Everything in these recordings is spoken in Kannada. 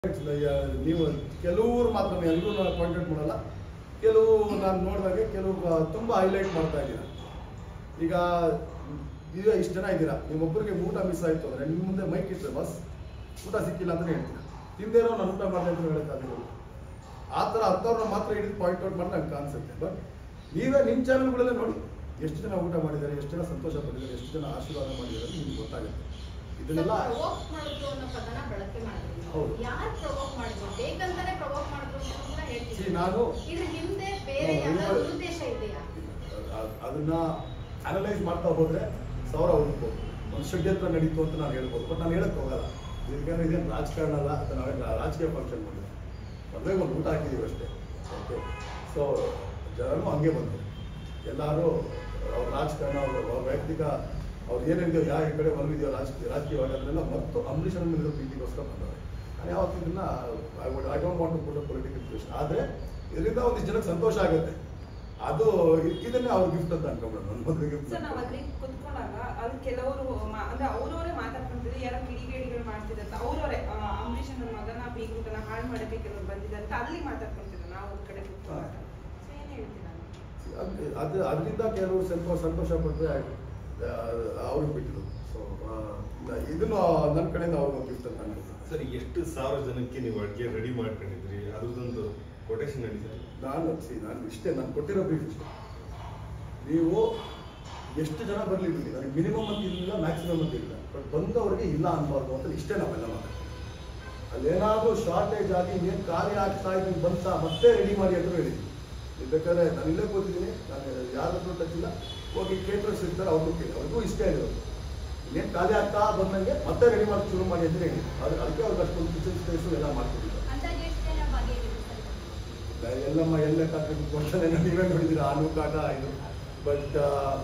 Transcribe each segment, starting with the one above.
ನೀವು ಕೆಲವರು ಮಾತ್ರ ಎಲ್ಲರೂ ನಾನು ಕಾಂಟ್ಯಾಕ್ಟ್ ಮಾಡಲ್ಲ ಕೆಲವು ನಾನು ನೋಡಿದಾಗೆ ಕೆಲವು ತುಂಬ ಹೈಲೈಟ್ ಮಾಡ್ತಾ ಇದ್ದೀರಾ ಈಗ ಈಗ ಇಷ್ಟು ಜನ ಇದ್ದೀರಾ ನಿಮ್ಮೊಬ್ಬರಿಗೆ ಊಟ ಮಿಸ್ ಆಯಿತು ಅಂದರೆ ನಿಮ್ಮ ಮುಂದೆ ಮೈಕ್ ಇಟ್ಟರೆ ಬಸ್ ಊಟ ಸಿಕ್ಕಿಲ್ಲ ಅಂತಲೇ ಹೇಳ್ತೀರಾ ಹಿಂದೇನೋ ನಾನು ಊಟ ಮಾಡಿದೆ ಅಂತ ಹೇಳೋಕ್ಕಾಗಲ್ಲ ಆ ಥರ ಅಂಥವ್ರನ್ನ ಮಾತ್ರ ಹಿಡಿದು ಪಾಯಿಂಟ್ ಔಟ್ ಮಾಡಿ ನಂಗೆ ಕಾಣಿಸುತ್ತೆ ಬಟ್ ನೀವೇ ನಿಮ್ಮ ಚಾನಲ್ಗಳಲ್ಲೇ ನೋಡಿ ಎಷ್ಟು ಜನ ಊಟ ಮಾಡಿದ್ದಾರೆ ಎಷ್ಟು ಜನ ಸಂತೋಷ ಪಟ್ಟಿದ್ದಾರೆ ಎಷ್ಟು ಜನ ಆಶೀರ್ವಾದ ಮಾಡಿದ್ದಾರೆ ಅಂತ ನಿಮ್ಗೆ ಗೊತ್ತಾಗುತ್ತೆ ಇದನ್ನೆಲ್ಲ ಪ್ರವೋಕ್ ಮಾಡಿದ್ರು ಅನ್ನೋ ಪದನ ಬಳಕೆ ಮಾಡಿದ್ರು ಹೌದು. ಯಾರು ಪ್ರವೋಕ್ ಮಾಡಿದ್ರು ಬೇಕಂತಾನೆ ಪ್ರವೋಕ್ ಮಾಡಿದ್ರು ಅಂತ ಕೂಡ See, ಹೇಳ್ತೀವಿ ನಾನು ಇದ್ರ ಹಿಂದೆ ಬೇರೆ ಹ್ಮ್, ಯಾವ್ದಾದ್ರು ಇವಾಗ- ಉದ್ದೇಶ ಇದೆಯಾ ಅದ್- ಅದನ್ನ ಅನಲೈಸ್ ಮಾಡ್ತಾ ಹೋದ್ರೆ ಸಾವಿರ ಹುಡುಕ್ಬೋದು ಒಂದು ಷಡ್ಯಂತ್ರ ನಡೀತು ಅಂತ ನಾನು ಹೇಳ್ಬೋದು ಬಟ್ ನಾನು ಹೇಳಕ್ ಹೋಗಲ್ಲ ಯಾಕಂದ್ರೆ ಇದೇನು ರಾಜಕಾರಣ ಅಲ್ಲ ಅಥವಾ ನಾವೇನು ರಾಜಕೀಯ ಫಂಕ್ಷನ್ ಮಾಡಿದ್ವಿ ಮದುವೆಗೆ ಒಂದು ಊಟ ಹಾಕಿದೀವಿ ಅಷ್ಟೇ ಓಕೆ ಸೊ ಜನರು ಹಂಗೆ ಬಂದರು ಎಲ್ಲರೂ ಅವ್ರ ರಾಜಕಾರಣ ಅವ್ರ ಅವ್ರ ವೈಯಕ್ತಿಕ ಅವ್ರು ಏನೇನಿದೆಯೋ ಯಾವ ಈ ಕಡೆ ಒಲವಿದೆಯೋ ರಾಜಕೀಯ ರಾಜಕೀಯವಾಗಿ ಅದನ್ನೆಲ್ಲ ಮತ್ತು ಅಂಬರೀಷನ ಮೇಲೆ ಪ್ರೀತಿಗೋಸ್ಕರ ಬಂದವರು ನಾನು ಯಾವತ್ತೂ ಇದನ್ನ I would I don't want to put political question ಆದರೆ ಇದರಿಂದ ಒಂದಿಷ್ಟು ಜನಕ್ಕೆ ಸಂತೋಷ ಆಗುತ್ತೆ ಅದು ಇ- ಇದನ್ನೇ ಅವ್ರ ಗಿಫ್ಟ್ ಅಂತ ಅನ್ಕೊಂಡ್ಬಿಡೋಣ ನನ್ನ ಮದುವೆ ಗಿಫ್ಟ್ ಸರ್ ನಾವು ಅಲ್ಲಿ ಕುತ್ಕೊಂಡಾಗ ಅಲ್ಲಿ ಕೆಲವರು ಮಾ- ಅಂದ್ರೆ ಅವ್ರವರೇ ಮಾತಾಡ್ಕೊಂತಿದ್ರು ಯಾರೋ ಕಿಡಿಗೇಡಿಗಳು ಮಾಡ್ತಿದ್ದಂತ ಅವ್ರವರೇ ಅಂಬರೀಷ್ ನನ್ನ ಮಗನ ಬೀಗ್ರೂಟನ ಹಾಳು ಮಾಡಕ್ಕೆ ಕೆಲವರು ಬಂದಿದ್ದಾರೆ ಅಂತ ಅಲ್ಲಿ ಮಾತಾಡ್ಕೊಂತಿದ್ರು ನಾವು ಒಂದ್ ಕಡೆ ಕುತ್ಕೊಂಡಾಗ ಸೊ ಏನ್ ಹೇಳ್ತೀರಾ ಅದ್- ಅದು ಅದರಿಂದ ಕೆಲವರು ಸ್ವಲ್ಪ ಸಂತೋಷ ಪಟ್ಟರೆ ಅವ್ರಿಗೆ ಬಿಟ್ಟಿದ್ದು ಸೊ ಇದನ್ನು ನನ್ನ ಕಡೆಯಿಂದ ಅವ್ರಿಗೆ ಗಿಫ್ಟ್ ಅಂತ ಅನ್ಕೊಳ್ತೀನಿ ಸರ್ ಎಷ್ಟು ಸಾವಿರ ಜನಕ್ಕೆ ನೀವು ಅಡುಗೆ ರೆಡಿ ಮಾಡ್ಕೊಂಡಿದ್ರಿ ಅದ್ರದ್ದೊಂದು ಕೊಟೇಶನ್ ನಡೀತಾರೆ ನಾನು ಸಿ ನಾನು ಇಷ್ಟೇ ನಾನು ಕೊಟ್ಟಿರೋ ಬ್ರೀಫ್ ಇಷ್ಟೇ ನೀವು ಎಷ್ಟು ಜನ ಬರಲಿ ಬಿಡಿ ನನಗೆ ಮಿನಿಮಮ್ ಅಂತ ಇಲ್ಲ ಮ್ಯಾಕ್ಸಿಮಮ್ ಅಂತ ಇಲ್ಲ ಬಟ್ ಬಂದವರಿಗೆ ಇಲ್ಲ ಅನ್ಬಾರ್ದು ಅಂತ ಇಷ್ಟೇ ನಾವೆಲ್ಲ ಮಾತಾಡ್ತೀವಿ ಅಲ್ಲೇನಾದ್ರೂ ಶಾರ್ಟೇಜ್ ಆಗಿ ಇನ್ನೇನು ಕಾರ್ಯ ಆಗ್ತಾ ಇದ್ದೀನಿ ಬಂತ ಮತ್ತೆ ರೆಡಿ ಮಾಡಿ ಅಂತ ಹೇಳಿದ್ವಿ ನೀವು ಬೇಕಾದ್ರೆ ನಾನು ಇಲ್ಲೇ ಕೂತಿದ್ದೀನಿ ನಾನು ಯಾರ ಹತ್ರ ಟಚ್ ಇಲ್ಲ ಹೋಗಿ ಕೇಟರ್ಸ್ ಇರ್ತಾರೆ ಅವ್ರಿಗೂ ಕೇಳಿ ಅವ್ರಿಗೂ ಇಷ್ಟೇ ಇರೋದು ಇನ್ನೇನು ಖಾಲಿ ಆಗ್ತಾ ಬಂದಂಗೆ ಮತ್ತೆ ರೆಡಿ ಮಾಡಿ ಶುರು ಮಾಡಿ ಅಂತ ಹೇಳಿ ಅದು ಅದಕ್ಕೆ ಅವ್ರಿಗೆ ಅಷ್ಟೊಂದು ಕಿಚನ್ ಸ್ಪೇಸು ಎಲ್ಲ ಮಾಡ್ಕೊಟ್ಟಿದ್ದಾರೆ ಅಂದಾಜು ಎಷ್ಟು ಜನ ಭಾಗಿಯಾಗಿದ್ರು ಸರ್ ಎಲ್ಲಮ್ಮ ಎಲ್ಲ ಕಾಟ ನೀವೇ ನೋಡಿದ್ದೀರಾ ಆಲೂ ಕಾಟ ಇದು ಬಟ್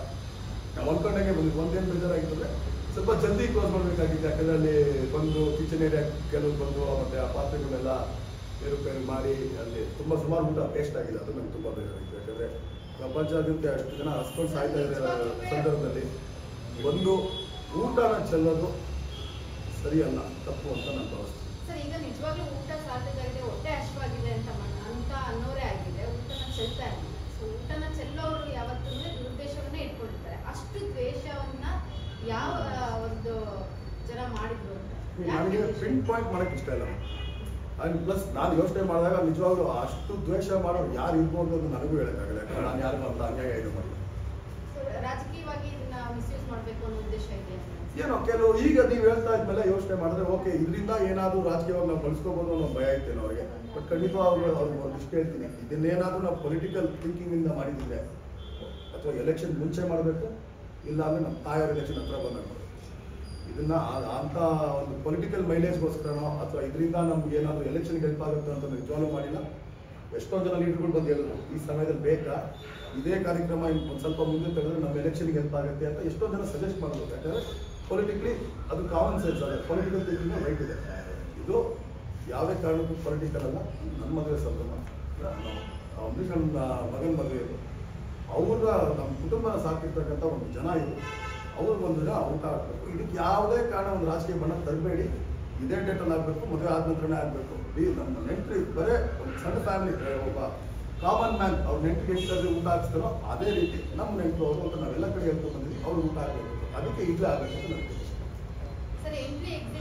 ನಾವು ಅನ್ಕೊಂಡಂಗೆ ಬಂದಿದ್ದು ಒಂದೇನು ಬೇಜಾರಾಗಿತ್ತಂದ್ರೆ ಸ್ವಲ್ಪ ಜಲ್ದಿ ಕ್ಲೋಸ್ ಮಾಡಬೇಕಾಗಿತ್ತು ಯಾಕಂದ್ರೆ ಅಲ್ಲಿ ಬಂದು ಕಿಚನ್ ಏರಿಯಾ ಕೆಲವು ಬಂದು ಮತ್ತೆ ಆ ಪಾತ್ರೆಗಳನ್ನೆಲ್ಲ ಏರುಪೇರು ಮಾಡಿ ಅಲ್ಲಿ ತುಂಬ ಸುಮಾರು ಊಟ ಟೇಸ್ಟ್ ಆಗಿದೆ ಅದು ನಂಗೆ ತುಂಬ ಬೇಜಾರಾಗಿತ್ತು ಯಾಕಂದ್ರೆ ಪ್ರಪಂಚಾದ್ಯಂತ ಅಷ್ಟು ಜನ ಹಸ್ಕೊಂಡು ಸಾಯ್ತಾ ಇದ್ದಾರೆ ಸಂದರ್ಭದಲ್ಲಿ ಒಂದು ಊಟನ ಚೆಲ್ಲೋದು ಸರಿಯಲ್ಲ ತಪ್ಪು ಅಂತ ನಾನು ಭಾವಿಸ್ತೀನಿ ಸರ್ ಈಗ ನಿಜವಾಗ್ಲೂ ಊಟ ಸಾಧ್ಯತೆ ಆಗಿದೆ ಹೊಟ್ಟೆ ಹಶ್ವಾಗಿದೆ ಅಂತ ಮನ್- ಅಂತ ಅನ್ನೋರೇ ಆಗಿದೆ ಊಟನ ಚೆಲ್ತಾ ಇಲ್ಲ ಸೊ ಊಟನ ಚೆಲ್ಲೋರು ಯಾವತ್ತೂ ದುರುದ್ದೇಶವನ್ನೇ ಇಟ್ಕೊಂಡಿರ್ತಾರೆ ಅಷ್ಟು ದ್ವೇಷವನ್ನ ಯಾವ ಒಂದು ಜನ ಮಾಡಿದ್ರು ಅಂತ ನನಗೆ ಯಾಕೆ ಪಿನ್ ಪಾಯಿಂಟ್ ಮಾಡಕ್ ಇಷ್ಟ ಇಲ್ಲ ಅಂಡ್ ಪ್ಲಸ್ ನಾನು ಯೋಚನೆ ಮಾಡಿದಾಗ ನಿಜವಾಗ್ಲೂ ಅಷ್ಟು ದ್ವೇಷ ಮಾಡೋರು ಯಾರು ಇರ್ಬೋದು ಅಂತ ನನಗೂ ಹೇಳಕ್ಕಾಗಲ್ಲ ಯಾಕಂದ್ರೆ ನಾನು ಯಾರಿಗೂ ಅಂತ ಅನ್ಯಾಯ ಇದು ಮಾಡಿಲ್ಲ So, ರಾಜಕೀಯವಾಗಿ ಇದನ್ನ ಮಿಸ್ಯೂಸ್ ಮಾಡ್ಬೇಕು ಅನ್ನೋ ಉದ್ದೇಶ ಇದೆ ಅಂತ ಅನ್ಸುತ್ತೆ. ಏನೋ ಕೆಲವು ಈಗ ನೀವು ಹೇಳ್ತಾ ಇದ್ಮೇಲೆ ಯೋಚನೆ ಮಾಡಿದ್ರೆ ಓಕೆ ಇದರಿಂದ ಏನಾದರೂ ರಾಜಕೀಯವಾಗಿ ನಾವು ಬಳಸ್ಕೋಬೋದು ಅನ್ನೋ ಭಯ ಇತ್ತೇನೋ ಅವ್ರಿಗೆ ಬಟ್ ಖಂಡಿತವಾಗ್ಲೂ ಅವ್ರಿಗೆ ಒಂದಿಷ್ಟು ಹೇಳ್ತೀನಿ ಇದನ್ನೇನಾದ್ರೂ ನಾವು ಪೊಲಿಟಿಕಲ್ ಥಿಂಕಿಂಗ್ ಇಂದ ಮಾಡಿದ್ರೆ ಅಥವಾ ಎಲೆಕ್ಷನ್ ಮುಂಚೆ ಮಾಡಬೇಕು ಇಲ್ಲ ಅಂದ್ರೆ ನಮ್ಮ ತಾಯಿಯವ್ರ ಎಲೆಕ್ಷನ್ ಹತ್ರ ಬಂದಾಗ ಮಾಡ್ಬೇಕು. ಇದನ್ನ ಆ- ಅಂತ ಒಂದು ಪೊಲಿಟಿಕಲ್ ಮೈಲೇಜ್ಗೋಸ್ಕರನೋ ಅಥವಾ ಇದರಿಂದ ನಮ್ಗೆ ಏನಾದರೂ ಎಲೆಕ್ಷನ್ಗೆ ಹೆಲ್ಪ್ ಆಗುತ್ತೆ ಅಂತ ನಿಜವಾಗ್ಲೂ ಮಾಡಿಲ್ಲ ಎಷ್ಟೊಂದು ಜನ ಲೀಡರ್ಗಳು ಬಂದು ಹೇಳಿದ್ರು ಈ ಸಮಯದಲ್ಲಿ ಬೇಕಾ ಇದೇ ಕಾರ್ಯಕ್ರಮ ಇನ್ನು ಒಂದು ಸ್ವಲ್ಪ ಮುಂದೆ ತೆಗೆದ್ರೆ ನಮ್ಮ ಎಲೆಕ್ಷನ್ಗೆ ಹೆಲ್ಪ್ ಆಗುತ್ತೆ ಅಂತ ಎಷ್ಟೊಂದು ಜನ ಸಜೆಸ್ಟ್ ಮಾಡಿದ್ರು ಯಾಕಂದ್ರೆ ಪೊಲಿಟಿಕ್ಲಿ ಅದು ಕಾಮನ್ ಸೆನ್ಸ್ ಅದೇ ಪೊಲಿಟಿಕಲ್ ಥಿಂಕಿಂಗ್ ರೈಟ್ ಇದೆ ಇದು ಯಾವುದೇ ಕಾರಣಕ್ಕೂ ಪೊಲಿಟಿಕಲ್ ಅಲ್ಲ ನನ್ನ ಮದುವೆ ಸಂಭ್ರಮ ನಮ್ಮ ಅಂಬರೀಷ್ ನನ್ನ ಮಗನ ಮದುವೆ ಇದು ಅವ್ರ ನಮ್ಮ ಕುಟುಂಬನ ಸಾಕಿರ್ತಕ್ಕಂಥ ಒಂದು ಜನ ಇದು ಅವ್ರಿಗೆ ಒಂದು ಜನ ಊಟ ಹಾಕ್ಬೇಕು ಇದಕ್ಕೆ ಯಾವುದೇ ಕಾರಣ ಒಂದು ರಾಜಕೀಯ ಬಣ್ಣ ತರಬೇಡಿ ಇದೇ ಡೇಟಲ್ಲಿ ಆಗಬೇಕು ಮದುವೆ ಆದ ನಂತರನೇ ಆಗಬೇಕು ಈ ನಮ್ಮ ನೆಂಟ್ರಿ ಬರೇ ಒಂದು ಸಣ್ಣ ಫ್ಯಾಮಿಲಿ ಒಬ್ಬ ಕಾಮನ್ ಮ್ಯಾನ್ ಅವ್ರ ನೆಂಟ್ರಿಗೆ ಎಷ್ಟು ಊಟ ಹಾಕ್ಸ್ತಾರೋ ಅದೇ ರೀತಿ ನಮ್ಮ ನೆಂಟರು ಅವರು ಅಂತ ನಾವೆಲ್ಲ ಕಡೆ ಹೇಳ್ಕೊಂಡು ಬಂದಿದ್ದೀವಿ ಅವ್ರಿಗೆ ಊಟ ಆಗಬೇಕು ಅದಕ್ಕೆ ಈಗಲೇ ಆಗಬೇಕು ಅಂತ ನನಗೆ ಸರ್ ಎಂಟ್ರಿ ಎಕ್ಸಿಟ್